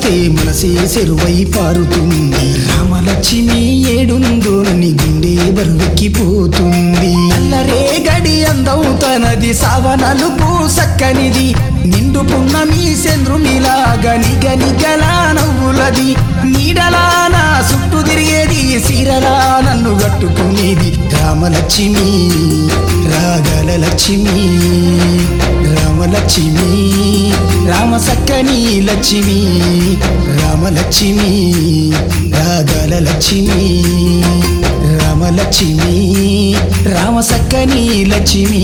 చూస్తే మనసే చెరువై పారుతుంది రామలక్ష్మి ఏడుందోనని గుండె బరువెక్కిపోతుంది అల్లరే గడి అందం తనది సావనలుపు సక్కనిది నిండు పున్నమి చంద్రునిలాగా నిగ నిగలా నవ్వులది నీడలా నా చుట్టూ తిరిగేది సీరలా నన్ను కట్టుకునేది రామలక్ష్మి రాగల లక్ష్మి రామలక్ష్మి రామ సక్కని లక్ష్మి రామలక్ష్మి రాగల లక్ష్మి రామలక్ష్మి రామ సక్కని లక్ష్మి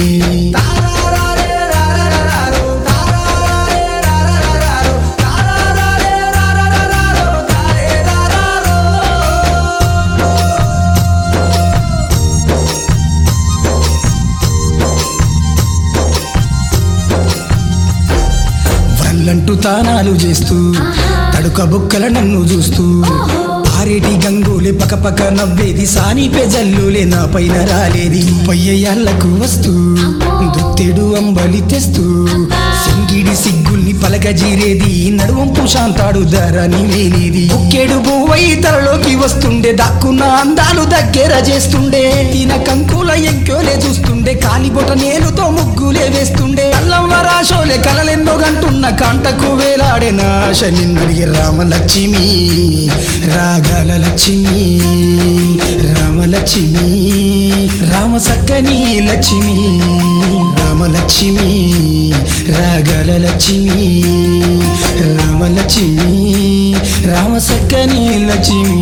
వల్లంటూ తానాలు చేస్తూ తడుక బుక్కల నన్ను చూస్తూ ఆరేటి గంగోలే పకపక నవ్వేది సాని పెజల్లులే నా పైన రాలేది పయ్యయ్యాళ్లకు వస్తూ దుత్తెడు అంబలి తెస్తూ సింగిడి సిగ్గుల్ని పలకజీరేది నడువంపు శాంతాడు ధరని వేనేది ఒక్కేడు బువ్వై తలలోకి వస్తుండే దాక్కున్న అందాలు దగ్గర చేస్తుండే తిన కంకుల ఎంక్యోలే చూస్తుండే కాలిబొట నేలుతో ముగ్గులే వేస్తుండే అల్లంల రాశోలే కలలెన్నో గంటున్న కాంటకు వేలాడే నాశ నిన్నడిగి రామలక్ష్మి రాగల లక్ష్మి రామలక్ష్మి రామ సక్కని లక్ష్మి రామలక్ష్మి రాగల లక్ష్మి రామలక్ష్మి రామ సక్కని లక్ష్మి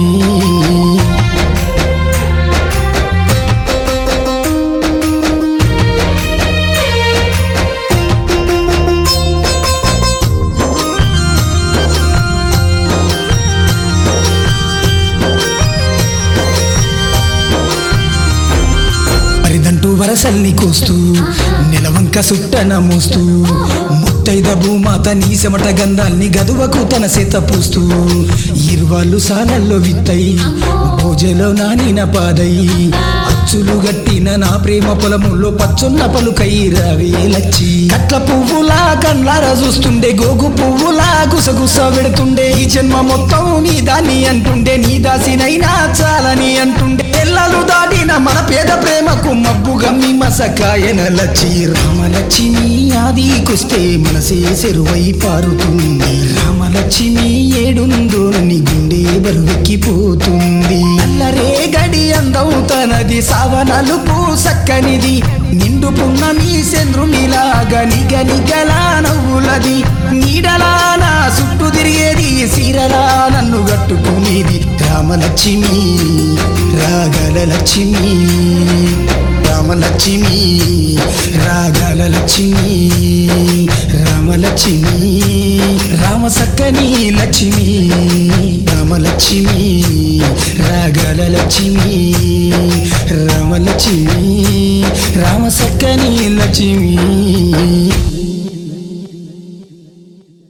పరిదంటూ వరసల్ని కోస్తూ నెలవంక సుట్టన మోస్తూ ముత్తైద భూమాత నీ చెమట గంధాల్ని గదువకు తన చేత పూస్తూ ఇరువాళ్ళు సాలల్లో విత్తై భోజలో నానిన పాదై అచ్చులు గట్టిన నా ప్రేమ పొలములో పచ్చున్న పలుకై రవే లచ్చి కట్ల పువ్వులా కండ్లారా చూస్తుండే గోగు పువ్వులా గుసగుస పెడుతుండే ఈ జన్మ మొత్తం నీ దాన్ని అంటుండే నీ దాసినైనా చాలని అంటుండే ఎల్లలు దాటిన మన పేద ప్రేమకు మబ్బు గమ్మి మసకాయన లచ్చి రామలక్ష్మి ఆదికొస్తే మనసే చెరువై పారుతుంది రామలక్ష్మి ఏడుందోనని గుండె బరువెక్కిపోతుంది అల్లరే గడి అందం తనది సావనలుపు సక్కనిది నిండు పున్నమి చంద్రునిలాగా నిగ నిగలా నవ్వులది నీడలా నా చుట్టూ తిరిగేది సీరలా నన్ను కట్టుకునేది రామలక్ష్మి రాగల లక్ష్మి రామలక్ష్మి రాగల లక్ష్మి రామలక్ష్మి రామ సక్కని లక్ష్మి రామలక్ష్మి రాగల లక్ష్మి రామలక్ష్మి రామ సక్కని లక్ష్మి